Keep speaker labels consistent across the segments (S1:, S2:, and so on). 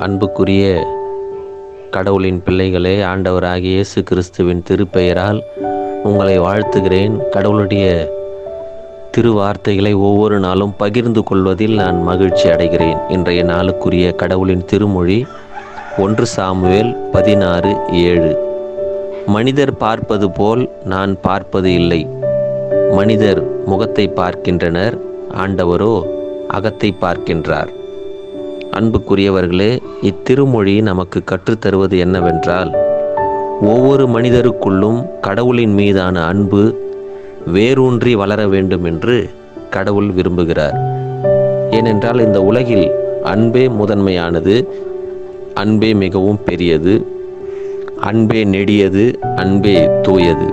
S1: அன்புக்குரிய கடவுளின் பிள்ளைகளே ஆண்டவராகிய இயேசு கிறிஸ்துவின் திருப்பெயரால் உங்களை வாழ்த்துகிறேன் கடவுளுடைய திருவார்த்தைகளை ஒவ்வொரு நாளும் பகிர்ந்து கொள்வதில் நான் மகிழ்ச்சி அடைகிறேன் இன்றைய நாளுக்குரிய கடவுளின் திருமொழி ஒன்று சாமுவேல் பதினாறு ஏழு மனிதர் பார்ப்பது போல் நான் பார்ப்பது இல்லை மனிதர் முகத்தை பார்க்கின்றனர் ஆண்டவரோ அகத்தை பார்க்கின்றார் அன்புக்குரியவர்களே இத்திருமொழி நமக்கு கற்றுத்தருவது என்னவென்றால் ஒவ்வொரு மனிதருக்குள்ளும் கடவுளின் மீதான அன்பு வேரூன்றி வளர வேண்டும் என்று கடவுள் விரும்புகிறார் ஏனென்றால் இந்த உலகில் அன்பே முதன்மையானது அன்பே மிகவும் பெரியது அன்பே நெடியது அன்பே தூயது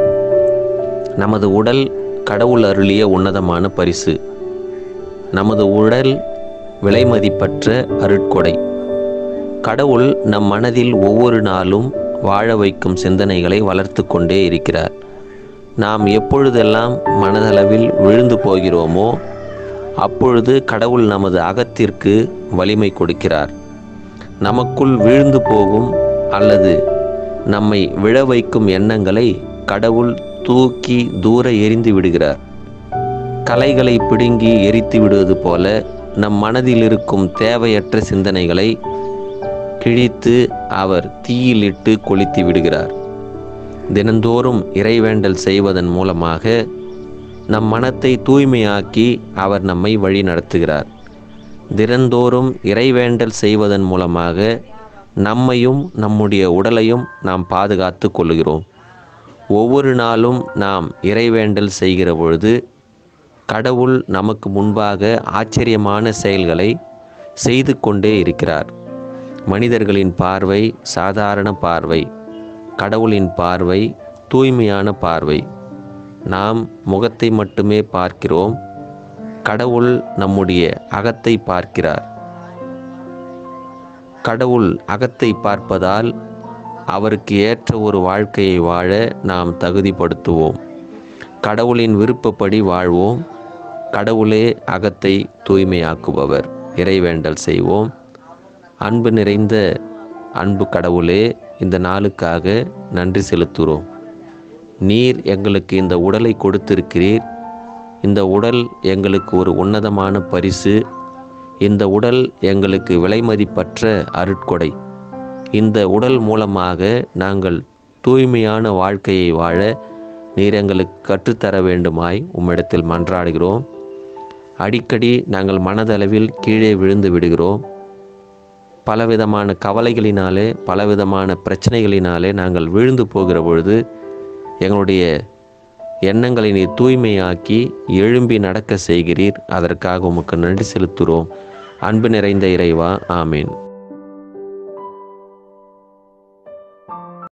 S1: நமது உடல் கடவுள் அருளிய உன்னதமான பரிசு நமது உடல் விலைமதிப்பற்ற அருட்கொடை கடவுள் நம் மனதில் ஒவ்வொரு நாளும் வாழ வைக்கும் சிந்தனைகளை வளர்த்து கொண்டே இருக்கிறார் நாம் எப்பொழுதெல்லாம் மனதளவில் விழுந்து போகிறோமோ அப்பொழுது கடவுள் நமது அகத்திற்கு வலிமை கொடுக்கிறார் நமக்குள் வீழ்ந்து போகும் அல்லது நம்மை விழ வைக்கும் எண்ணங்களை கடவுள் தூக்கி தூர எரிந்து விடுகிறார் கலைகளை பிடுங்கி எரித்து விடுவது போல நம் மனதில் இருக்கும் தேவையற்ற சிந்தனைகளை கிழித்து அவர் தீயிலிட்டு கொளுத்தி விடுகிறார் தினந்தோறும் இறைவேண்டல் செய்வதன் மூலமாக நம் மனத்தை தூய்மையாக்கி அவர் நம்மை வழி நடத்துகிறார் தினந்தோறும் இறைவேண்டல் செய்வதன் மூலமாக நம்மையும் நம்முடைய உடலையும் நாம் பாதுகாத்து கொள்கிறோம் ஒவ்வொரு நாளும் நாம் இறைவேண்டல் செய்கிற பொழுது கடவுள் நமக்கு முன்பாக ஆச்சரியமான செயல்களை செய்து கொண்டே இருக்கிறார் மனிதர்களின் பார்வை சாதாரண பார்வை கடவுளின் பார்வை தூய்மையான பார்வை நாம் முகத்தை மட்டுமே பார்க்கிறோம் கடவுள் நம்முடைய அகத்தை பார்க்கிறார் கடவுள் அகத்தை பார்ப்பதால் அவருக்கு ஏற்ற ஒரு வாழ்க்கையை வாழ நாம் தகுதிப்படுத்துவோம் கடவுளின் விருப்பப்படி வாழ்வோம் கடவுளே அகத்தை தூய்மையாக்குபவர் இறைவேண்டல் செய்வோம் அன்பு நிறைந்த அன்பு கடவுளே இந்த நாளுக்காக நன்றி செலுத்துகிறோம் நீர் எங்களுக்கு இந்த உடலை கொடுத்திருக்கிறீர் இந்த உடல் எங்களுக்கு ஒரு உன்னதமான பரிசு இந்த உடல் எங்களுக்கு விலைமதிப்பற்ற அருட்கொடை இந்த உடல் மூலமாக நாங்கள் தூய்மையான வாழ்க்கையை வாழ நீர் எங்களுக்கு கற்றுத்தர வேண்டுமாய் உம்மிடத்தில் மன்றாடுகிறோம் அடிக்கடி நாங்கள் மனதளவில் கீழே விழுந்து விடுகிறோம் பலவிதமான கவலைகளினாலே பலவிதமான பிரச்சனைகளினாலே நாங்கள் விழுந்து போகிற பொழுது எங்களுடைய எண்ணங்களை நீர் தூய்மையாக்கி எழும்பி நடக்க செய்கிறீர் அதற்காக உமக்கு நன்றி செலுத்துகிறோம் அன்பு நிறைந்த இறைவா ஆமீன்